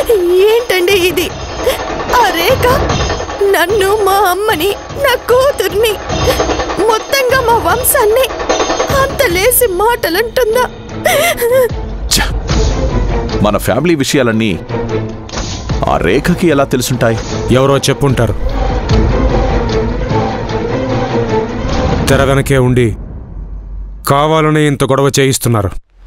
ఏంటండి ఇది ఆ రేఖ నన్ను మా అమ్మని నా కూతుర్ని మొత్తంగా మా వంశాన్ని అంత లేసి మాటలంటుందా ఛ! మన ఫ్యామిలీ విషయాలన్నీ ఆ రేఖకి ఎలా తెలుసుంటాయి ఎవరో చెప్పుంటారు తెర వెనకే ఉండి కావాలని ఇంత గొడవ చేయిస్తున్నారు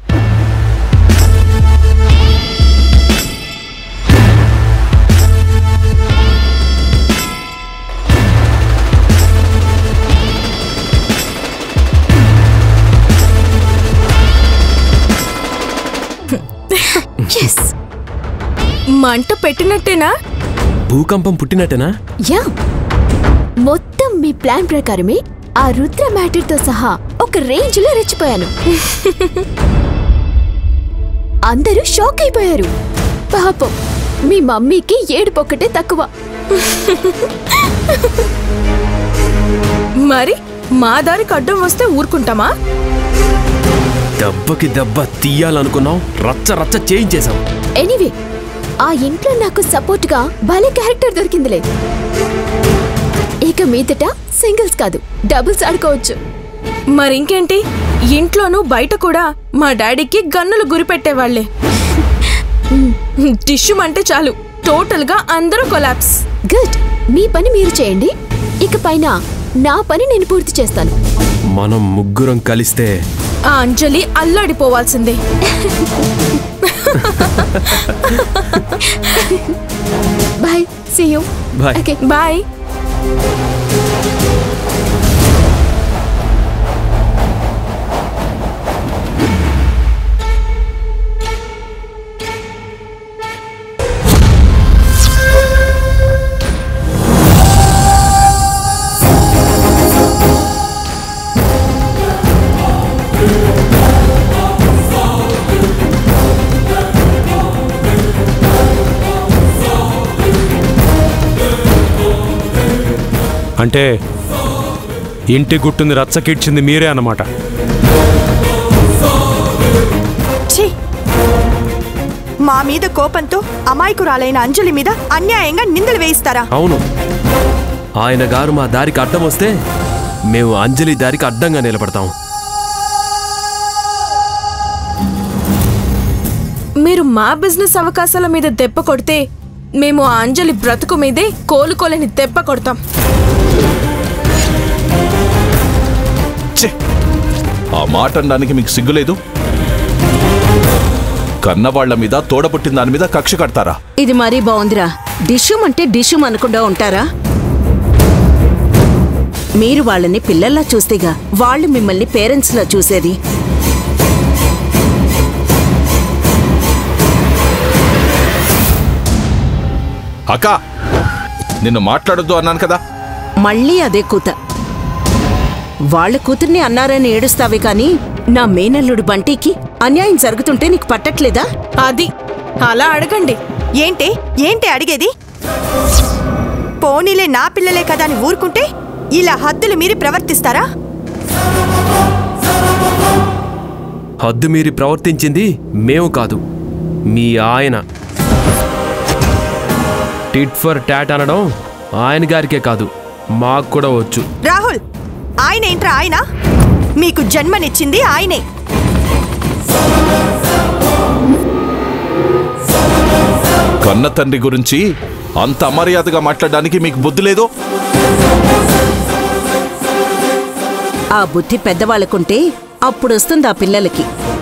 ఎస్ మంట పెట్టినట్టేనా భూకంపం పుట్టినట్టేనా యా మొత్తం మీ ప్లాన్ ప్రకారమే ఆ రుద్ర మ్యాటర్ తో సహా ఒక రేంజ్ లో రెచ్చిపోయాను అందరూ షాక్ అయిపోయారు పాపం మీ మమ్మీకి ఏడుపొక్కటే తక్కువ మరి మా దారికి అడ్డం వస్తే ఊరుకుంటామా దెబ్బకి దెబ్బ తీయాలనుకున్నాం రచ్చ రచ్చ చేయించేశాం ఎనీవే ఆ ఇంట్లో నాకు సపోర్ట్ గా భలే క్యారెక్టర్ దొరికిందిలే ఇక మీదట సింగిల్స్ కాదు డబుల్స్ ఆడుకోవచ్చు మరింకేంటి ఇంట్లోనూ బయట కూడా మా డాడీకి గన్నులు గురిపెట్టేవాళ్లే టిష్యూ అంటే చాలు టోటల్ గా అందరూ కొలాప్స్ గుడ్ మీ పని మీరు చేయండి ఇక పైన నా పని నేను పూర్తి చేస్తాను మనం ముగ్గురం కలిస్తే ఆ అంజలి అల్లాడిపోవాల్సిందే bye see you bye okay bye అంటే ఇంటి గుట్టుని రచ్చకిడ్చింది మీరే అన్నమాట ఛీ మా మీద కోపంతో అమాయకురాలైన అంజలి మీద అన్యాయంగా నిందలు వేయిస్తారా అవును ఆయన గారు మా దారికి అడ్డం వస్తే మేము అంజలి దారికి అడ్డంగా నిలబడతాం మీరు మా బిజినెస్ అవకాశాల మీద దెబ్బ కొడితే మేము ఆ అంజలి బ్రతుకు మీదే కోలుకోలేని దెబ్బ కొడతాం ఛే! ఆ మాట అనడానికి మీకు సిగ్గులేదు కన్నవాళ్ల మీద తోడపుట్టిన దాని మీద కక్ష కడతారా ఇది మరీ బాగుందిరా డిష్యూమ్ అంటే డిష్యూమ్ అనకుండా ఉంటారా మీరు వాళ్ళని పిల్లల్లా చూస్తేగా వాళ్ళు మిమ్మల్ని పేరెంట్స్లా చూసేది అక్క నిన్ను మాట్లాడొద్దు అన్నాను కదా మళ్ళీ అదే కూత వాళ్ళ కూతుర్ని అన్నారని ఏడుస్తావే కాని నా మేనల్లుడు బంటికి అన్యాయం జరుగుతుంటే నీకు పట్టట్లేదా అది అలా అడగండి ఏంటి ఏంటి అడిగేది పోనీలే నా పిల్లలే కదా అని ఊరుకుంటే ఇలా హద్దులు మీరి ప్రవర్తిస్తారా హద్దు మీరి ప్రవర్తించింది మేము కాదు మీ ఆయన టిట్ ఫర్ టాట్ అనడం ఆయన గారికే కాదు మాకు కూడా వచ్చు రాహుల్ ఆయన ఏంట్రా ఆయన మీకు జన్మనిచ్చింది ఆయనే కన్న తండ్రి గురించి అంత అమర్యాదగా మాట్లాడడానికి మీకు బుద్ధి లేదు ఆ బుద్ధి పెద్దవాళ్ళకుంటే అప్పుడొస్తుంది ఆ పిల్లలకి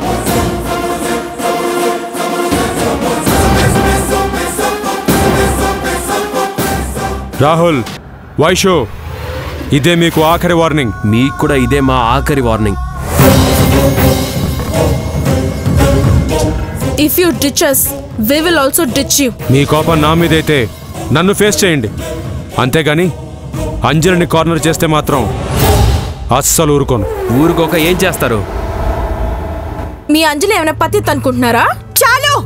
రాహుల్ వైషు ఇదే మీకు ఆఖరి వార్నింగ్ మీకు కూడా ఇదే మా ఆఖరి warning if you ditch us we will also ditch you మీ కోపం నా మీదైతే నన్ను ఫేస్ చేయండి అంతేగాని అంజలిని కార్నర్ చేస్తే మాత్రం అస్సలు ఊరుకోను ఊరుకోక ఏం చేస్తారు మీ అంజలి ఏమైనా పతిత్ అనుకుంటున్నారా చాలు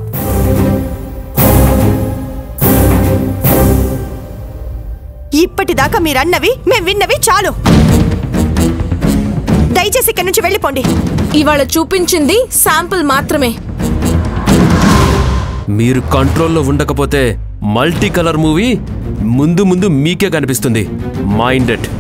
ఇప్పటిదాకా మీరన్నవి మేం విన్నవి చాలు దయచేసి ఇక్కడి నుంచి వెళ్ళిపోండి ఇవాళ చూపించింది శాంపుల్ మాత్రమే మీరు కంట్రోల్లో ఉండకపోతే మల్టీ కలర్ మూవీ ముందు ముందు మీకే కనిపిస్తుంది మైండెడ్